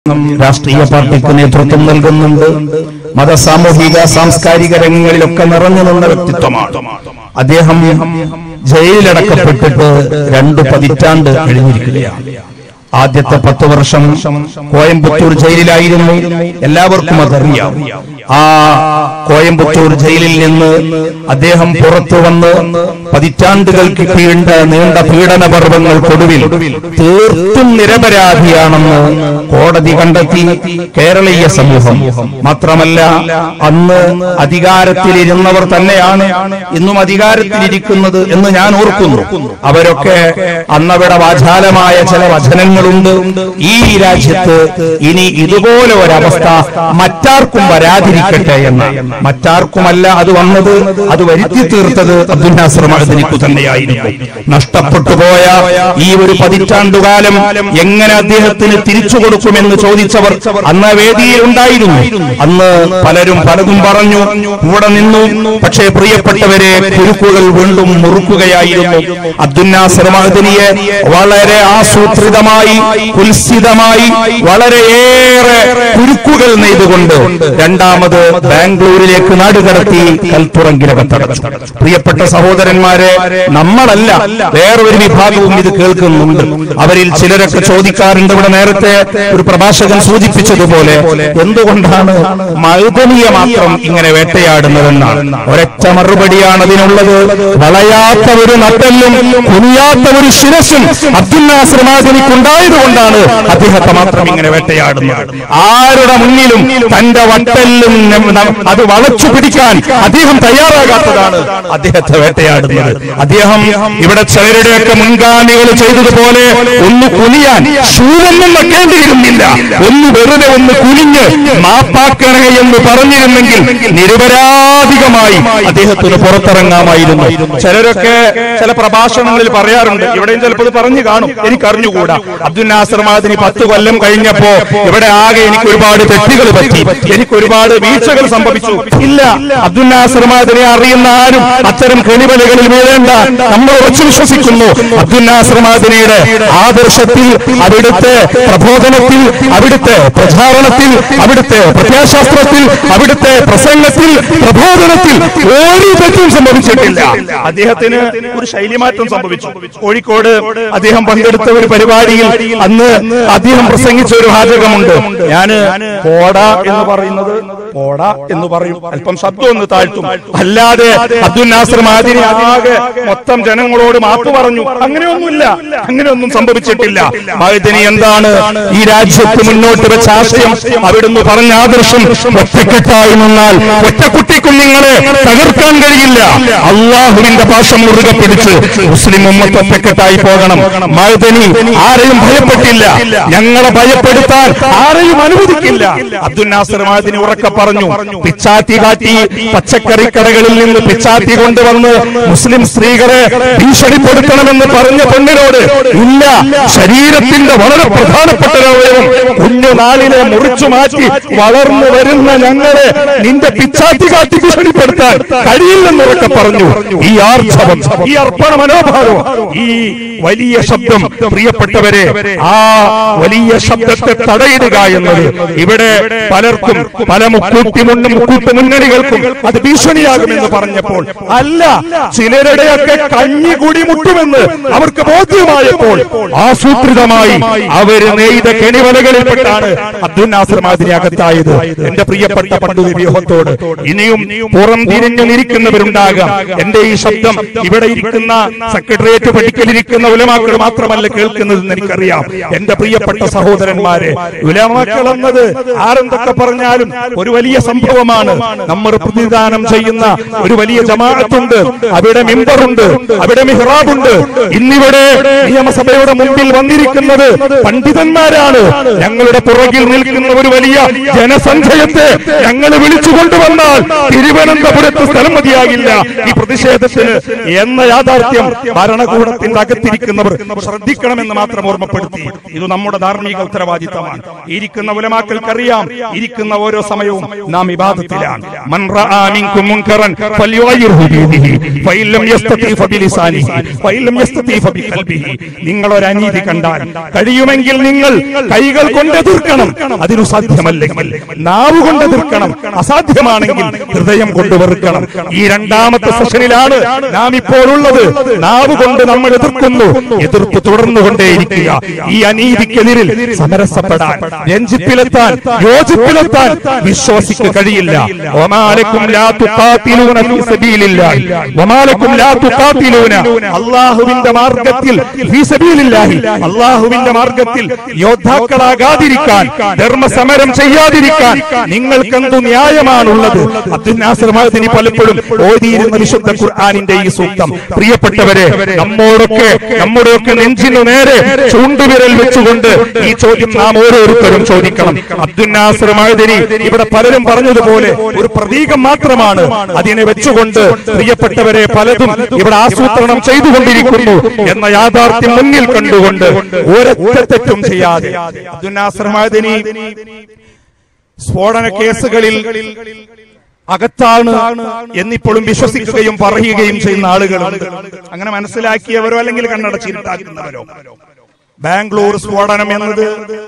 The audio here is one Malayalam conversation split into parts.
രാഷ്ട്രീയ പാർട്ടിക്ക് നേതൃത്വം നൽകുന്നുണ്ട് മത സാമൂഹിക സാംസ്കാരിക രംഗങ്ങളിലൊക്കെ നിറഞ്ഞു നിന്ന വ്യക്തിത്വമാണ് അദ്ദേഹം ജയിലിലടക്കപ്പെട്ടിട്ട് രണ്ടു പതിറ്റാണ്ട് കഴിഞ്ഞിരിക്കുകയാണ് ആദ്യത്തെ പത്ത് വർഷം കോയമ്പത്തൂർ ജയിലിലായിരുന്നു എല്ലാവർക്കും അതറിയാം ആ കോയമ്പത്തൂർ ജയിലിൽ നിന്ന് അദ്ദേഹം പുറത്തു വന്ന് പതിറ്റാണ്ടുകൾക്ക് കീണ്ട നീണ്ട പീഡന പർവങ്ങൾക്കൊടുവിൽ തീർത്തും നിരപരാധിയാണെന്ന് കോടതി കണ്ടെത്തി കേരളീയ സമൂഹം മാത്രമല്ല അന്ന് അധികാരത്തിലിരുന്നവർ തന്നെയാണ് ഇന്നും അധികാരത്തിലിരിക്കുന്നത് എന്ന് ഞാൻ ഓർക്കുന്നു അവരൊക്കെ അന്നവിടെ വാചാലമായ ചില വചനങ്ങളുണ്ട് ഈ രാജ്യത്ത് ഇനി ഇതുപോലെ ഒരവസ്ഥ മറ്റാർക്കും വരാതിരിക്കട്ടെ എന്ന് മറ്റാർക്കുമല്ല അത് വന്നത് അത് വരുത്തി തീർത്തത് അബ്ദുൽ നാസർ മഹദിനിക്കു തന്നെയായിരുന്നു നഷ്ടപ്പെട്ടു പോയ ഈ ഒരു പതിറ്റാണ്ടുകാലം എങ്ങനെ അദ്ദേഹത്തിന് തിരിച്ചു കൊടുക്കുമെന്ന് ചോദിച്ചവർ അന്ന് ആ വേദിയിൽ ഉണ്ടായിരുന്നു അന്ന് പലരും പലതും പറഞ്ഞു കൂടെ നിന്നു പക്ഷേ പ്രിയപ്പെട്ടവരെ കുരുക്കുകൾ വീണ്ടും മുറുക്കുകയായിരുന്നു അബ്ദുൽ നാസർ മഹദിനിയെ വളരെ ആസൂത്രിതമായി കുൽസിതമായി വളരെയേറെ കുരുക്കുകൾ നെയ്തുകൊണ്ട് രണ്ടാമത് ബാംഗ്ലൂരിലേക്ക് നാടുകടത്തി കൽത്തുറങ്കിലകത്തടച്ചു പ്രിയപ്പെട്ട സഹോദരന്മാരെ നമ്മളല്ല വേറൊരു വിഭാഗവും ഇത് കേൾക്കുന്നുണ്ട് അവരിൽ ചിലരൊക്കെ ചോദിക്കാറുണ്ട് ഇവിടെ നേരത്തെ ഒരു പ്രഭാഷകൻ സൂചിപ്പിച്ചതുപോലെ എന്തുകൊണ്ടാണ് മഴുതനിയെ മാത്രം ഇങ്ങനെ വേട്ടയാടുന്നതെന്നാണ് ഒരൊറ്റ മറുപടിയാണ് അതിനുള്ളത് വളയാത്ത ഒരു നട്ടെല്ലും കുനിയാത്ത ഒരു ശിരസും അബ്ദുൽ നാസർ മാദനിക്കുണ്ടായതുകൊണ്ടാണ് അദ്ദേഹത്തെ മാത്രം ഇങ്ങനെ വേട്ടയാടുന്നത് ആരുടെ മുന്നിലും തന്റെ വട്ടെല്ലും നം- അത് വളച്ചു പിടിക്കാൻ അദ്ദേഹം തയ്യാറാകാത്തതാണ് അദ്ദേഹത്തെ വേട്ടയാടുന്നത് അദ്ദേഹം ഇവിടെ ചിലരുടെയൊക്കെ മുൻഗാമികൾ ചെയ്തതുപോലെ ഒന്ന് കുനിയാൻ ശൂലൊന്നും വെക്കേണ്ടിയിരുന്നില്ല ഒന്ന് വെറുതെ ഒന്ന് കുനിഞ്ഞ് മാപ്പാക്കണേ എന്ന് പറഞ്ഞിരുന്നെങ്കിൽ നിരപരാധികമായി അദ്ദേഹത്തിന് പുറത്തിറങ്ങാമായിരുന്നു ചിലരൊക്കെ ചില പ്രഭാഷണങ്ങളിൽ പറയാറുണ്ട് ഇവിടെയും ചിലപ്പോൾ ഇത് പറഞ്ഞു കാണും എനിക്ക് അറിഞ്ഞുകൂടാ അബ്ദുൽ നാസർ മാദിനി പത്ത് കൊല്ലം കഴിഞ്ഞപ്പോ ഇവിടെ ആകെ എനിക്ക് ഒരുപാട് തെറ്റുകൾ പറ്റി എനിക്ക് ഒരുപാട് വീഴ്ചകൾ സംഭവിച്ചു ഇല്ല അബ്ദുൽ നാസർ മാദിനെ അറിയുന്ന ആരും അത്തരം കെണിവലകളിൽ വീഴേണ്ട നമ്മൾ ഉറച്ചു വിശ്വസിക്കുന്നു അബ്ദുൽ നാസർ മാദിനിയുടെ ആദർശത്തിൽ അവിടുത്തെ പ്രബോധനത്തിൽ അവിടുത്തെ പ്രചാരണത്തിൽ അവിടുത്തെ പ്രത്യാശാസ്ത്രത്തിൽ അവിടുത്തെ പ്രസംഗത്തിൽ പ്രബോധനത്തിൽ ഒരു തെറ്റും സംഭവിച്ചിട്ടില്ല അദ്ദേഹത്തിന് ഒരു ശൈലിമാറ്റം സംഭവിച്ചു കോഴിക്കോട് അദ്ദേഹം പങ്കെടുത്ത ഒരു പരിപാടിയിൽ അന്ന് അദ്ദേഹം പ്രസംഗിച്ച ഒരു വാചകമുണ്ട് ഞാന് പോട എന്ന് പറയുന്നത് പോട എന്ന് പറയും അല്പം ശബ്ദം ഒന്ന് താഴ്ത്തും അല്ലാതെ അബ്ദുൽ നാസർ മാദിനെ ആകെ മൊത്തം ജനങ്ങളോട് മാപ്പ് പറഞ്ഞു അങ്ങനെയൊന്നുമില്ല അങ്ങനെയൊന്നും സംഭവിച്ചിട്ടില്ല മാദിനി എന്താണ് ഈ രാജ്യത്ത് മുന്നോട്ട് വെച്ച ആശയം അവിടുന്ന് പറഞ്ഞ ആദർശം ഒറ്റക്കെട്ടായി നിന്നാൽ ഒറ്റക്കുട്ടി കുഞ്ഞുങ്ങളെ തകർക്കാൻ കഴിയില്ല അള്ളാഹുവിന്റെ പാശം മുറുകെ പിടിച്ച് മുസ്ലിം ഉമ്മത്ത് ഒറ്റക്കെട്ടായി പോകണം മഴതനി ആരെയും ഭയപ്പെട്ടില്ല ഞങ്ങളെ ഭയപ്പെടുത്താൻ ആരെയും അനുവദിക്കില്ല അബ്ദുൽ നാസർ മഴതിനി ഉറക്കെ പറഞ്ഞു പിച്ചാത്തി കാട്ടി പച്ചക്കറി കടകളിൽ നിന്ന് പിച്ചാത്തി കൊണ്ടുവന്ന് മുസ്ലിം സ്ത്രീകളെ ഭീഷണിപ്പെടുത്തണമെന്ന് പറഞ്ഞ പെണ്ണിനോട് ഇല്ല ശരീരത്തിന്റെ വളരെ പ്രധാനപ്പെട്ട ഒരു അവയവം കുഞ്ഞുനാളിലെ മുറിച്ചു മാറ്റി വളർന്നു വരുന്ന ഞങ്ങളെ നിന്റെ പിച്ചാത്തി കാട്ടി ഭീഷണിപ്പെടുത്താൻ കഴിയില്ലെന്നുറക്കെ പറഞ്ഞു ഈ ആർജവം ഈ അർപ്പണ മനോഭാവം ഈ വലിയ ശബ്ദം പ്രിയപ്പെട്ടവരെ ആ വലിയ ശബ്ദത്തെ തടയിടുക എന്നത് ഇവിടെ പലർക്കും പല മുക്കൂട്ടി മുന്ന മുക്കൂട്ട് മുന്നണികൾക്കും അത് ഭീഷണിയാകുമെന്ന് പറഞ്ഞപ്പോൾ അല്ല ചിലരുടെയൊക്കെ കഞ്ഞി കൂടി മുട്ടുമെന്ന് അവർക്ക് ബോധ്യമായപ്പോൾ ആസൂത്രിതമായി അവര് നെയ്ത കെണിവലകളിൽപ്പെട്ടാണ് അബ്ദുൽ നാസർ മാതിരി അകത്തായത് എന്റെ പ്രിയപ്പെട്ട പണ്ഡിത വ്യൂഹത്തോട് ഇനിയും പുറം തിരിഞ്ഞു നിൽക്കുന്നവരുണ്ടാകാം എന്റെ ഈ ശബ്ദം ഇവിടെ ഇരിക്കുന്ന സെക്രട്ടേറിയറ്റ് പഠിക്കലിരിക്കുന്ന ഉലമാക്കൾ മാത്രമല്ല കേൾക്കുന്നതെന്ന് എനിക്കറിയാം എന്റെ പ്രിയപ്പെട്ട സഹോദരന്മാരെ ഉലമാക്കൾ എന്നത് ആരെന്തൊക്കെ പറഞ്ഞാലും ഒരു വലിയ സംഭവമാണ് നമ്മൾ പ്രതിദാനം ചെയ്യുന്ന ഒരു വലിയ ജമാഅത്തുണ്ട് അവിടെ മിമ്പറുണ്ട് അവിടെ മിഹ്റാബുണ്ട് ഇന്നിവിടെ നിയമസഭയുടെ മുമ്പിൽ വന്നിരിക്കുന്നത് പണ്ഡിതന്മാരാണ് ഞങ്ങളുടെ പുറകിൽ നിൽക്കുന്ന ഒരു വലിയ ജനസംഖ്യത്തെ ഞങ്ങൾ വിളിച്ചു കൊണ്ടുവന്നാൽ തിരുവനന്തപുരത്ത് സ്ഥലം മതിയാകില്ല ഈ പ്രതിഷേധത്തിന് എന്ന യാഥാർത്ഥ്യം ഭരണകൂടത്തിന്റെ അകത്തിരിക്കുന്ന തെറ്റിദ്ധരിപ്പിക്കുന്നവർ ശ്രദ്ധിക്കണമെന്ന് മാത്രം ഓർമ്മപ്പെടുത്തി ഇത് നമ്മുടെ ധാർമ്മിക ഉത്തരവാദിത്തമാണ് ഇരിക്കുന്ന ഉലമാക്കൾക്കറിയാം ഇരിക്കുന്ന ഓരോ സമയവും നാം ഇബാദത്തിലാണ് മൻ റആ മിൻകും മുൻകറൻ ഫൽയുഗയ്യിർഹു ബിയദിഹി ഫഇൻ ലം യസ്തതി ഫബിലിസാനിഹി ഫഇൻ ലം യസ്തതി ഫബിഖൽബിഹി നിങ്ങൾ ഒരു അനീതി കണ്ടാൽ കഴിയുമെങ്കിൽ നിങ്ങൾ കൈകൾ കൊണ്ട് എതിർക്കണം അതിനു സാധ്യമല്ലെങ്കിൽ നാവ് കൊണ്ട് എതിർക്കണം അസാധ്യമാണെങ്കിൽ ഹൃദയം കൊണ്ട് വെറുക്കണം ഈ രണ്ടാമത്തെ സെഷനിലാണ് നാം ഇപ്പോൾ ഉള്ളത് നാവ് കൊണ്ട് നമ്മൾ എതിർക്കുന്നു എതിർപ്പ് തുടർന്നുകൊണ്ടേയിരിക്കുക ഈ അനീതിക്കെതിരിൽ സമരസപ്പെടാൻ രഞ്ജിപ്പിലെത്താൻ യോജിപ്പിലെത്താൻ വിശ്വാസിക്ക് കഴിയില്ല ഒമാലക്കും ലാ തുഖാതിലൂന ഫീ സബീലില്ലാഹി ഒമാലക്കും ലാ തുഖാതിലൂന അല്ലാഹുവിന്റെ മാർഗ്ഗത്തിൽ ഫീ സബീലില്ലാഹി അല്ലാഹുവിന്റെ മാർഗ്ഗത്തിൽ യോദ്ധാക്കളാകാതിരിക്കാൻ ധർമ്മസമരം ചെയ്യാതിരിക്കാൻ നിങ്ങൾക്ക് എന്തു ന്യായമാണുള്ളത് അബ്ദുൽ നാസർ മഹദിനി പലപ്പോഴും ഓതിയിരുന്ന വിശുദ്ധ ഖുർആാനിന്റെ ഈ സൂക്തം പ്രിയപ്പെട്ടവരെ നമ്മോടൊക്കെ നമ്മുടെയൊക്കെ നെഞ്ചിനു നേരെ ചൂണ്ടുവിരൽ വെച്ചുകൊണ്ട് ഈ ചോദ്യം നാം ഓരോരുത്തരും ചോദിക്കണം അബ്ദുൽ നാസർ മഹദിനി ഇവിടെ പലരും പറഞ്ഞതുപോലെ ഒരു പ്രതീകം മാത്രമാണ് അതിനെ വെച്ചുകൊണ്ട് പ്രിയപ്പെട്ടവരെ പലതും ഇവിടെ ആസൂത്രണം ചെയ്തുകൊണ്ടിരിക്കുന്നു എന്ന യാഥാർത്ഥ്യം മുന്നിൽ കണ്ടുകൊണ്ട് ഒരൊറ്റ തെറ്റും ചെയ്യാതെ അബ്ദുൽ നാസർ മഹദിനി സ്ഫോടന കേസുകളിൽ അകത്താണ് എന്നിപ്പോഴും വിശ്വസിക്കുകയും പറയുകയും ചെയ്യുന്ന ആളുകളുണ്ട് അങ്ങനെ മനസ്സിലാക്കിയവരോ അല്ലെങ്കിൽ കണ്ണടച്ചിരുട്ടാക്കുന്നവരോ ബാംഗ്ലൂർ സ്ഫോടനം എന്നത്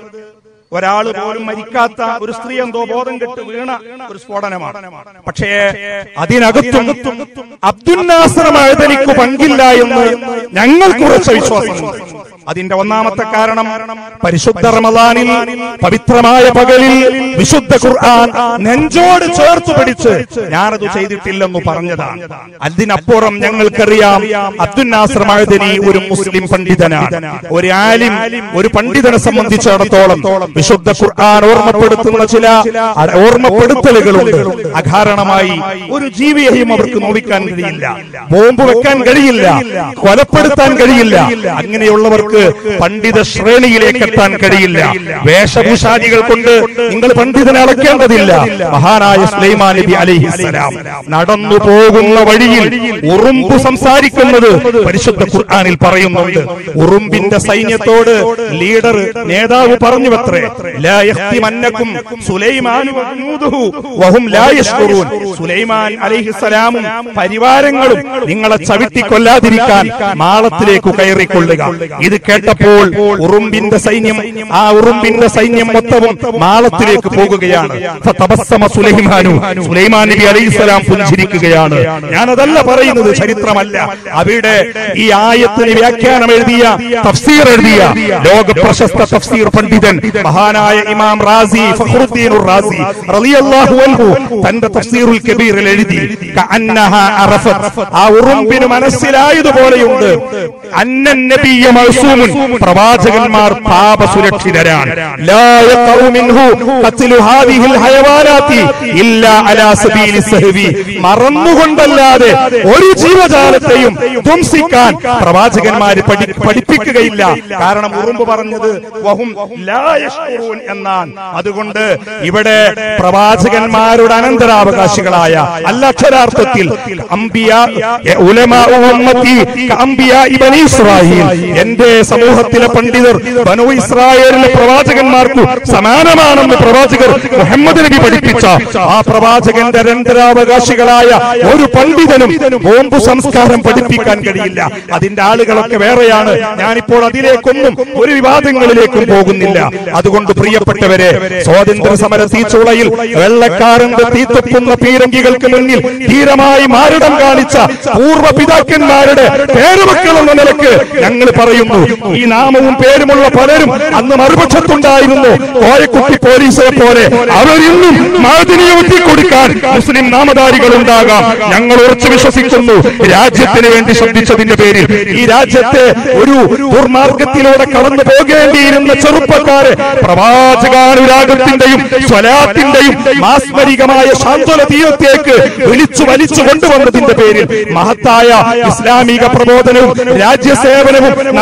ഒരാൾ പോലും മരിക്കാത്ത ഒരു സ്ത്രീ എന്തോ ബോധം കെട്ട് വീണ ഒരു സ്ഫോടനമാണ് പക്ഷേ അതിനകത്തും അബ്ദുൽ നാസർ മഴതനിക്ക് പങ്കില്ല എന്ന് ഞങ്ങൾക്ക് ഉറച്ച വിശ്വാസമുണ്ട് അതിന്റെ ഒന്നാമത്തെ കാരണം പരിശുദ്ധ റമദാനിൽ പവിത്രമായ പകലിൽ വിശുദ്ധ ഖുർആൻ നെഞ്ചോട് ചേർത്ത് പിടിച്ച് ഞാനത് ചെയ്തിട്ടില്ലെന്ന് പറഞ്ഞതാണ് അതിനപ്പുറം ഞങ്ങൾക്കറിയാം അബ്ദുൽ നാസർ മഴദനി ഒരു മുസ്ലിം പണ്ഡിതനാണ് ഒരു ആലിം ഒരു പണ്ഡിതനെ സംബന്ധിച്ചിടത്തോളം വിശുദ്ധ ഖുർആൻ ഓർമ്മപ്പെടുത്തുന്ന ചില അ- ഓർമ്മപ്പെടുത്തലുകളുണ്ട് അകാരണമായി ഒരു ജീവിയെയും അവർക്ക് നോവിക്കാൻ കഴിയില്ല ബോംബ് വെക്കാൻ കഴിയില്ല കൊലപ്പെടുത്താൻ കഴിയില്ല അങ്ങനെയുള്ളവർക്ക് പണ്ഡിത ശ്രേണിയിലേക്ക് എത്താൻ കഴിയില്ല വേഷഭൂഷാദികൾ കൊണ്ട് നിങ്ങൾ പണ്ഡിതനെ അളക്കേണ്ടതില്ല മഹാനായ സുലൈമാൻ നബി അലൈഹിസ്സലാം നടന്നു പോകുന്ന വഴിയിൽ ഉറുമ്പ് സംസാരിക്കുന്നത് പരിശുദ്ധ ഖുർആനിൽ പറയുന്നുണ്ട് ഉറുമ്പിന്റെ സൈന്യത്തോട് ലീഡർ നേതാവ് പറഞ്ഞുവത്രേ ലാ യഖ്തിമന്നക്കും സുലൈമാൻ വജനൂദുഹു വഹും ലാ യശ്കുറൂൻ സുലൈമാൻ അലൈഹിസ്സലാമും പരിവാരങ്ങളും നിങ്ങളെ ചവിട്ടി കൊല്ലാതിരിക്കാൻ മാളത്തിലേക്ക് കയറിക്കൊള്ളുക ഇത് കേട്ടപ്പോൾ ഉറുമ്പിന്റെ സൈന്യം ആ ഉറുമ്പിന്റെ സൈന്യം മൊത്തവും മാളത്തിലേക്ക് പോകുകയാണ് ഫതബസ്സമ സുലൈമാനു സുലൈമാൻ നബി അലൈഹിസ്സലാം പുഞ്ചിരിക്കുകയാണ് ഞാനതല്ല പറയുന്നത് ചരിത്രമല്ല അവിടെ ഈ ആയത്തിന് വ്യാഖ്യാനം എഴുതിയ തഫ്സീർ എഴുതിയ ലോക പ്രശസ്ത തഫ്സീർ പണ്ഡിതൻ മഹാനായ ഇമാം റാസി ഫഖറുദ്ദീൻ റാസി റളിയല്ലാഹു അൻഹു തന്റെ തഫ്സീറുൽ കബീറിൽ എഴുതി കഅന്നഹ അറഫത്ത് ആ ഉറുമ്പിന് മനസ്സിലായതുപോലെയുണ്ട് അന്നൻ നബിയ മഅ്സൂമുൻ പ്രവാചകന്മാർ പാപസുരക്ഷിതരാണ് ലാ യഖഉ മിൻഹു ഖത്ലു ഹാദിഹിൽ ഹയവാനാത്തി ഇല്ലാ അലാ സബീലി സഹവി മറന്നുകൊണ്ടല്ലാതെ ഒരു ജീവജാലത്തെയും ധ്വംസിക്കാൻ പ്രവാചകന്മാർ പഠി പഠിപ്പിക്കുകയില്ല കാരണം ഉറുമ്പ് പറഞ്ഞത് വഹും ലാ യശ്കുറൂൻ എന്നാണ് അതുകൊണ്ട് ഇവിടെ പ്രവാചകന്മാരുടെ അനന്തരാവകാശികളായ അല്ല അക്ഷരാർത്ഥത്തിൽ അംബിയ ഉലമാ ഉമ്മത്തി അംബിയ ബനി ഇസ്രായേൽ എന്റെ സമൂഹത്തിലെ പണ്ഡിതർ ബനു ഇസ്രായേലിലെ പ്രവാചകന്മാർക്ക് സമാനമാണെന്ന് പ്രവാചകർ മുഹമ്മദ് നബി പഠിപ്പിച്ച ആ പ്രവാചകന്റെ അനന്തരാവകാശികളായ ഒരു പണ്ഡിതനും ബോംബ് സംസ്കാരം പഠിപ്പിക്കാൻ കഴിയില്ല അതിന്റെ ആളുകളൊക്കെ വേറെയാണ് ഞാനിപ്പോൾ അതിലേക്കൊന്നും ഒരു വിവാദങ്ങളിലേക്കും പോകുന്നില്ല അതുകൊണ്ട് പ്രിയപ്പെട്ടവരെ സ്വാതന്ത്ര്യ സമര തീച്ചുളയിൽ വെള്ളക്കാരന്റെ തീത്തൊപ്പുന്ന പീരങ്കികൾക്ക് മുന്നിൽ ധീരമായി മാരടം കാണിച്ച പൂർവ്വ പിതാക്കന്മാരുടെ പേരുമക്കൾ എന്ന നിലക്ക് ഞങ്ങൾ പറയുന്നു ഈ നാമവും പേരുമുള്ള പലരും അന്ന് മറുപക്ഷത്തുണ്ടായിരുന്നു കോയക്കുട്ടി പോലീസിനെ പോലെ അവരിന്നും മാതിരി കൊടുക്കാൻ മുസ്ലിം നാമധാരികൾ ഉണ്ടാകാം ഞങ്ങൾ ഉറച്ചു വിശ്വസിക്കുന്നു രാജ്യത്തിന് വേണ്ടി ശ്രദ്ധിച്ചതിന്റെ പേരിൽ ഈ രാജ്യത്തെ ഒരു ദുർമാർഗത്തിലൂടെ കടന്നു പോകേണ്ടിയിരുന്ന ചെറുപ്പക്കാരെ പ്രവാചകാനുരാഗത്തിന്റെയും സ്വലാത്തിന്റെയും മാസ്മരികമായ ശാന്തല തീയത്തേക്ക് വിളിച്ചു വലിച്ചു കൊണ്ടുവന്നതിന്റെ പേരിൽ മഹത്തായ ഇസ്ലാമിക പ്രബോധനവും രാജ്യസേവനവും നടത്തി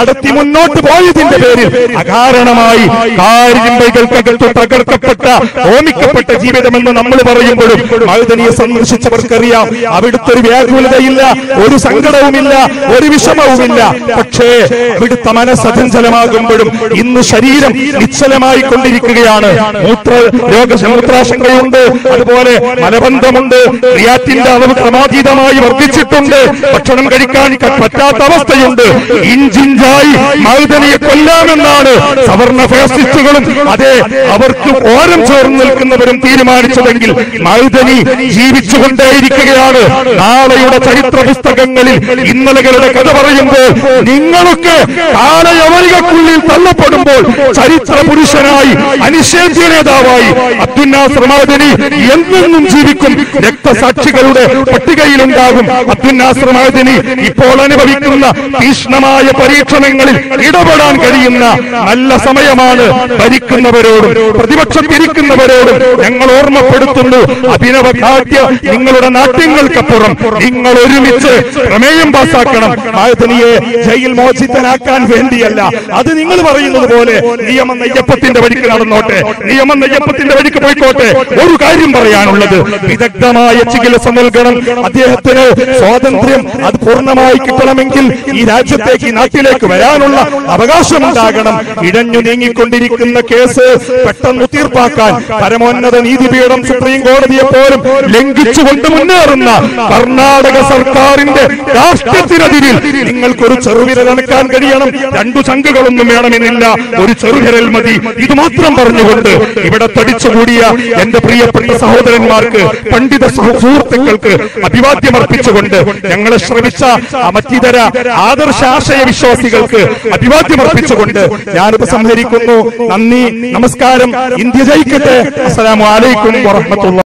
മുന്നോട്ട് പോയതിന്റെ പേരിൽ അകാരണമായി കാരിമ്പകൾക്കകത്ത് തകർക്കപ്പെട്ട ഹോമിക്കപ്പെട്ട ജീവിതമെന്ന് നമ്മൾ പറയുമ്പോഴും മഹദനിയെ സന്ദർശിച്ചവർക്കറിയാം അവിടുത്തെ ഒരു വ്യാകുലതയില്ല ഒരു സങ്കടവുമില്ല ഒരു വിഷമവുമില്ല പക്ഷേ അവിടുത്തെ മനസ്സചഞ്ചലമാകുമ്പോഴും ഇന്ന് ശരീരം നിശ്ചലമായി കൊണ്ടിരിക്കുകയാണ് മൂത്ര രോഗ മൂത്രാശങ്കയുണ്ട് അതുപോലെ മലബന്ധമുണ്ട് ക്രിയാറ്റിന്റെ അളവ് ക്രമാതീതമായി വർദ്ധിച്ചിട്ടുണ്ട് ഭക്ഷണം കഴിക്കാൻ ക- പറ്റാത്ത അവസ്ഥയുണ്ട് ഇഞ്ചിഞ്ചായി മഹദനിയെ കൊല്ലാമെന്നാണ് സവർണ ഫാസിസ്റ്റുകളും അതെ അവർക്ക് ഓരം ചേർന്ന് നിൽക്കുന്നവരും തീരുമാനിച്ചതെങ്കിൽ മഹദനി ജീവിച്ചുകൊണ്ടേയിരിക്കുകയാണ് നാളെയുടെ ചരിത്ര പുസ്തകങ്ങളിൽ ഇന്നലകളുടെ കഥ പറയുമ്പോൾ നിങ്ങളൊക്കെ കാലയവരികക്കുള്ളിൽ തള്ളപ്പെടുമ്പോൾ ചരിത്ര പുരുഷനായി അനിഷേധ്യ നേതാവായി അബ്ദുന്നാസർ മഹദനി എന്നെന്നും ജീവിക്കും രക്തസാക്ഷികളുടെ പട്ടികയിലുണ്ടാകും അബ്ദുന്നാസർ മഹദനി ഇപ്പോൾ അനുഭവിക്കുന്ന തീഷ്ണമായ പരീക്ഷണങ്ങളിൽ ഇടപെടാൻ കഴിയുന്ന നല്ല സമയമാണ് ഭരിക്കുന്നവരോടും പ്രതിപക്ഷത്തിരിക്കുന്നവരോടും ഞങ്ങൾ ഓർമ്മപ്പെടുത്തുന്നു അഭിനവ കാട്യ നിങ്ങളുടെ നാട്യങ്ങൾക്കപ്പുറം നിങ്ങൾ ഒരുമിച്ച് പ്രമേയം പാസാക്കണം മഹദനിയെ ജയിൽ മോചിതനാക്കാൻ വേണ്ടിയല്ല അത് നിങ്ങൾ പറയുന്നത് പോലെ നിയമം നെയ്യപ്പത്തിന്റെ വഴിക്ക് നടന്നോട്ടെ നിയമം നെയ്യപ്പത്തിന്റെ വഴിക്ക് പോയിക്കോട്ടെ ഒരു കാര്യം പറയാനുള്ളത് വിദഗ്ധമായ ചികിത്സ നൽകണം അദ്ദേഹത്തിന് സ്വാതന്ത്ര്യം അത് പൂർണ്ണമായി കിട്ടണമെങ്കിൽ ഈ രാജ്യത്തേക്ക് ഈ നാട്ടിലേക്ക് വരാനുള്ള അവകാശമുണ്ടാകണം ഇഴഞ്ഞു നീങ്ങിക്കൊണ്ടിരിക്കുന്ന കേസ് പെട്ടെന്ന് തീർപ്പാക്കാൻ പരമോന്നത നീതിപീഠം സുപ്രീം കോടതിയെ പോലും ലംഘിച്ചുകൊണ്ട് മുന്നേറുന്ന കർണാടക സർക്കാരിന്റെ രാഷ്ട്രത്തിനെതിരിൽ നിങ്ങൾക്കൊരു ചെറുവിരൽ അണക്കാൻ കഴിയണം രണ്ടു ചങ്കുകളൊന്നും വേണമെന്നില്ല ഒരു ചെറുവിരൽ മതി ഇത് മാത്രം പറഞ്ഞുകൊണ്ട് ഇവിടെ തടിച്ചുകൂടിയ എന്റെ പ്രിയപ്പെട്ട സഹോദരന്മാർക്ക് പണ്ഡിത സഹ- സുഹൃത്തുക്കൾക്ക് അഭിവാദ്യമർപ്പിച്ചുകൊണ്ട് ഞങ്ങളെ ശ്രമിച്ച ആ മറ്റിതര ആദർശാശയ വിശ്വാസികൾക്ക് അഭിവാദ്യമർപ്പിച്ചുകൊണ്ട് ഞാനിത് സംഹരിക്കുന്നു നന്ദി നമസ്കാരം ഇന്ത്യ ജയിക്കട്ടെ അസ്സലാമു അലൈക്കും വറഹ്മത്തുള്ളാഹി